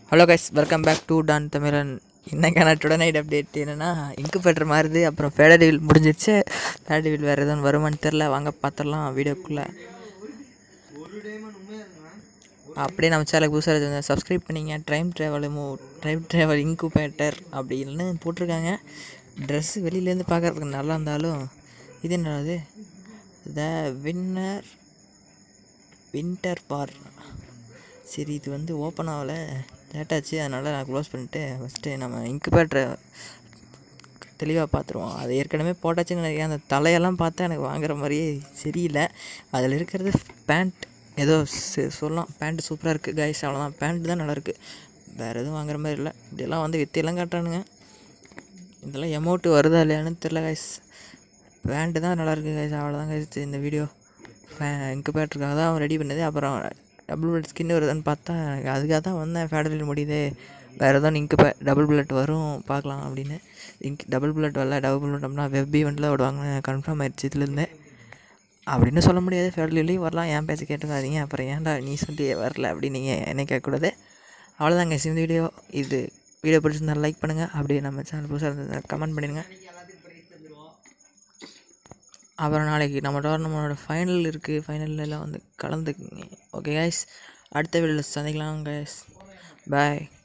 hello guys welcome back to Don Tamizhan இன்னைக்கான today night update என்னென்னா இங்கு பெட்டர் மாறுது அப்புறம் ஃபேடரிவில் முடிஞ்சிருச்சு ஃபேடரிவில் வேறு எதுவும் வருமான்னு தெரில வாங்க பார்த்துடலாம் வீடியோக்குள்ளே அப்படியே நம்ம சேனலுக்கு புதுசாக இருந்தால் சப்ஸ்கிரைப் பண்ணிங்க டைம் ட்ராவல் மூ டைம் ட்ராவல் இன்குபேட்டர் அப்படின்னு போட்டிருக்காங்க ட்ரெஸ்ஸு வெளியிலேருந்து பார்க்குறதுக்கு நல்லா இருந்தாலும் இது என்னது த வின்னர் வின்டர் பார் சரி இது வந்து ஓப்பன் ஆகலை லேட்டாச்சு அதனால் நான் க்ளோஸ் பண்ணிட்டு ஃபஸ்ட்டு நம்ம இன்குபேட்டரை தெளிவாக பார்த்துருவோம் அது ஏற்கனவே போட்டாச்சுன்னு நினைக்கிறேன் அந்த தலையெல்லாம் பார்த்தா எனக்கு வாங்குற மாதிரியே சரியில்லை அதில் இருக்கிறது பேண்ட் ஏதோ ச- சொல்லலாம் பேண்ட் சூப்பராக இருக்குது கைஸ் அவ்வளோதான் பேண்ட் தான் நல்லாயிருக்கு வேறு எதுவும் வாங்குற மாதிரி இல்லை இதெல்லாம் வந்து வித்தியெல்லாம் காட்டுறானுங்க இதெல்லாம் எமௌண்ட்டு வருதா இல்லையான்னு தெரில கைஸ் பேண்ட்டு தான் நல்லாயிருக்கு கைஸ் அவ்வளோதான் கைஸ் இந்த வீடியோ இன்குபேட்டருக்காக தான் ரெடி பண்ணது அப்புறம் டபுள் பிளட் ஸ்கின் வருதுன்னு பார்த்தா எனக்கு அதுக்காக தான் வந்தேன் ஃபேடரில் முடியுது வேறு எதுவும் இங்கு டபுள் பிளட் வரும் பார்க்கலாம் அப்படின்னு இங்க் டபுள் பிளட் வரல டபுள் பிளட் அப்படின்னா வெப் ஈவெண்ட்டில் விடுவாங்கன்னு கன்ஃபார்ம் ஆயிடுச்சு இதுலேருந்து அப்படின்னு சொல்ல முடியாது ஃபேடரிலையும் வரலாம் ஏன் பேச கேட்டுக்காதீங்க அப்புறம் ஏன்டா நீ சொல்லி வரல அப்படின்னு நீங்கள் என்ன கேட்கக்கூடாது அவ்வளோதாங்க இந்த வீடியோ இது வீடியோ பிடிச்சிருந்தா லைக் பண்ணுங்கள் அப்படியே நம்ம சேனல் புதுசாக இருந்தது கமெண்ட் பண்ணிடுங்க அப்புறம் நாளைக்கு நம்ம டோர்னமெண்டோட ஃபைனல் இருக்குது ஃபைனல்ல எல்லாம் வந்து கலந்துக்குங்க ஓகே கைஸ் அடுத்த வீடியோவில் சந்திக்கலாம் கைஸ் பாய்